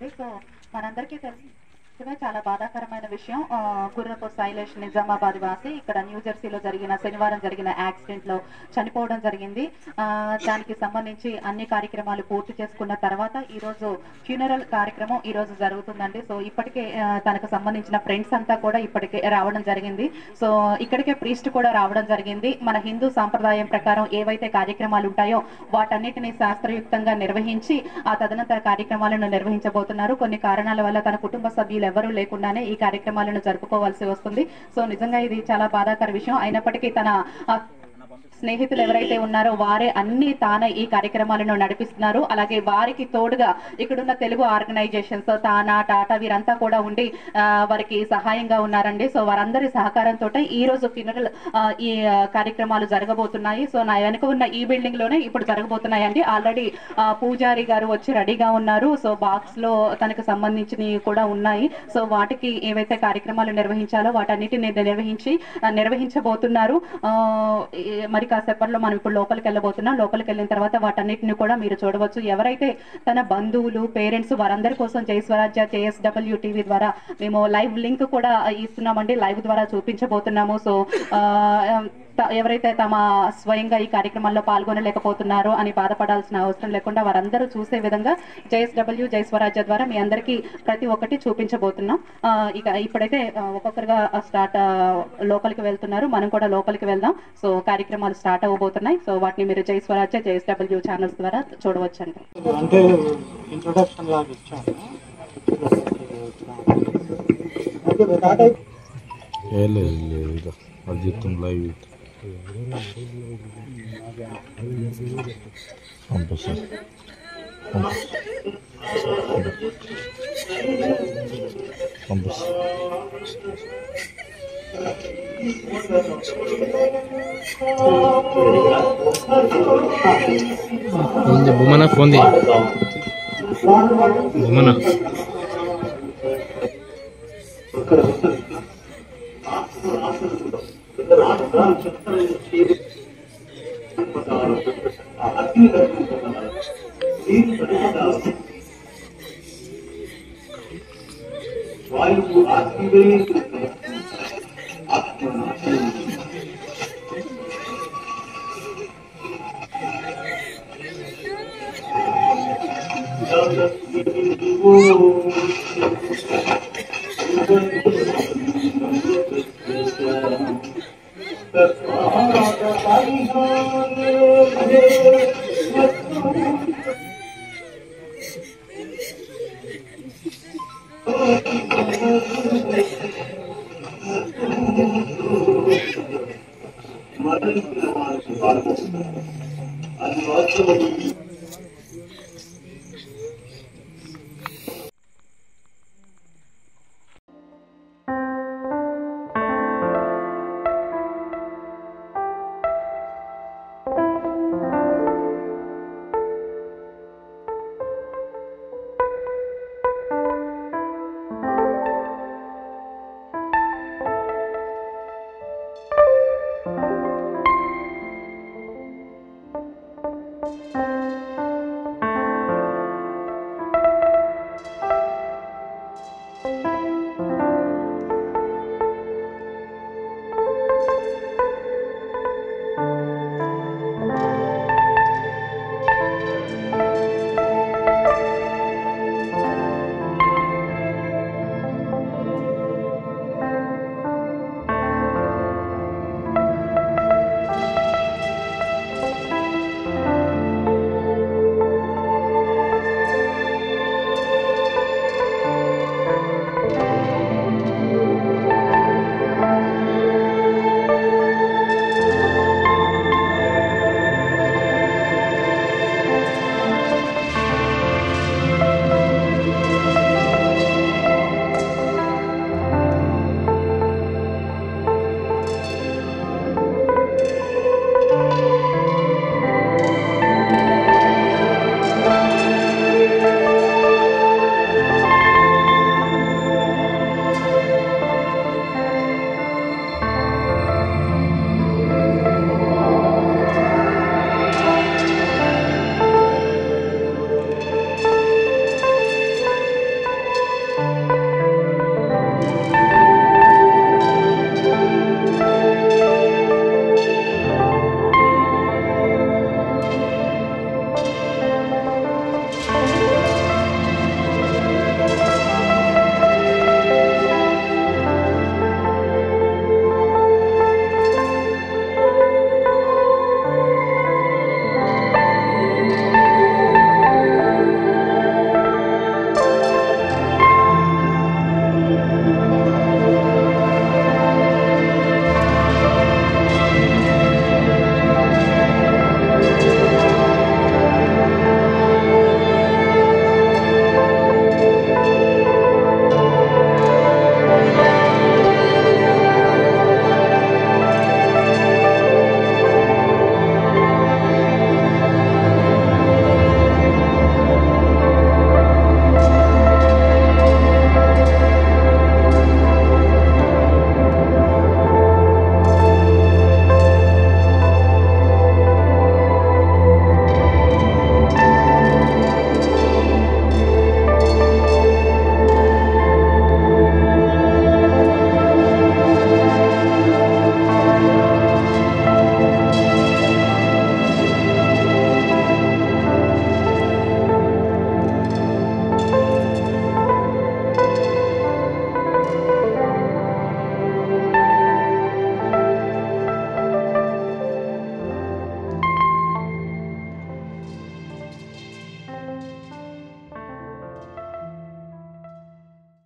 జరిగింది సో మనందరికీ తెలిసి చాలా బాధాకరమైన విషయం ఆ, గుర్రపు శైలేష్ నిజామాబాద్ వాసి ఇక్కడ న్యూ జెర్సీలో జరిగిన శనివారం జరిగిన యాక్సిడెంట్ లో చనిపోవడం జరిగింది ఆ, దానికి సంబంధించి అన్ని కార్యక్రమాలు పూర్తి చేసుకున్న తర్వాత ఈ రోజు ఫ్యూనరల్ కార్యక్రమం ఈ రోజు జరుగుతుందండి సో ఇప్పటికే ఆ, తనకు సంబంధించిన ఫ్రెండ్స్ అంతా కూడా ఇప్పటికే రావడం జరిగింది సో ఇక్కడికే ప్రీస్ట్ కూడా రావడం జరిగింది మన హిందూ సాంప్రదాయం ప్రకారం ఏవైతే కార్యక్రమాలు ఉంటాయో వాటన్నిటిని శాస్త్రయుక్తంగా నిర్వహించి ఆ తదనంతర కార్యక్రమాలను నిర్వహించబోతున్నారు కొన్ని కారణాల వల్ల తన కుటుంబ సభ్యులు ఎవరూ లేకుండానే ఈ కార్యక్రమాలను జరుపుకోవాల్సి వస్తుంది సో నిజంగా ఇది చాలా బాధాకర విషయం అయినప్పటికీ తన ఆ, స్నేహితులు ఎవరైతే ఉన్నారో వారే అన్ని తానే ఈ కార్యక్రమాలను నడిపిస్తున్నారు అలాగే వారికి తోడుగా ఇక్కడున్న తెలుగు ఆర్గనైజేషన్స్ తానా టాటా వీరంతా కూడా ఉండి ఆ, వారికి సహాయంగా ఉన్నారండి సో వారందరి సహకారంతో ఈ రోజు ఫినరల్ ఈ ఆ, కార్యక్రమాలు జరగబోతున్నాయి సో నా వెనుక ఉన్న ఈ బిల్డింగ్ లోనే ఇప్పుడు జరగబోతున్నాయండి ఆల్రెడీ పూజారి గారు వచ్చి రెడీగా ఉన్నారు సో బాక్స్ లో తనకు సంబంధించినవి కూడా ఉన్నాయి సో వాటికి ఏవైతే కార్యక్రమాలు నిర్వహించాలో వాటన్నిటిని నిర్వహించి ఆ, నిర్వహించబోతున్నారు ఆ, ఏ- మరి కాసేపట్లో మనం ఇప్పుడు లోపలికి వెళ్ళబోతున్నాం లోపలికి వెళ్ళిన తర్వాత వాటన్నిటిని కూడా మీరు చూడవచ్చు ఎవరైతే తన బంధువులు పేరెంట్స్ వారందరి కోసం జై స్వరాజ్య జేఎస్డబ్ల్యూ టీవీ ద్వారా మేము లైవ్ లింక్ కూడా ఇస్తున్నామండి లైవ్ ద్వారా చూపించబోతున్నాము సో ఆ, త- ఎవరైతే తమ స్వయంగా ఈ కార్యక్రమాల్లో పాల్గొనలేకపోతున్నారో అని బాధపడాల్సిన అవసరం లేకుండా వారందరూ చూసే విధంగా జేఎస్డబ్ల్యూ జై స్వరాజ్య ద్వారా మీ అందరికీ ప్రతి ఒక్కటి చూపించబోతున్నాం ఆ, ఇక ఇప్పుడైతే ఆ, ఒక్కొక్కరుగా స్టార్ట్ లోపలికి వెళ్తున్నారు మనం కూడా లోపలికి వెళ్దాం సో కార్యక్రమాలు స్టార్ట్ అవ్వబోతున్నాయి సో వాటిని మీరు జై స్వరాజ్య జేఎస్డబ్ల్యూ ఛానల్స్ ద్వారా చూడవచ్చండి అంటే ఇంట్రొడక్షన్ లాగా ఇచ్చాము ఓకే స్టార్ట్ అయి ఏ లేదు లేదు ఇక అది చెప్తాం లైవ్ పంపిస్తా పంపిస్తా ఏంది బొమ్మన ఫోన్ ది బొమ్మన Thank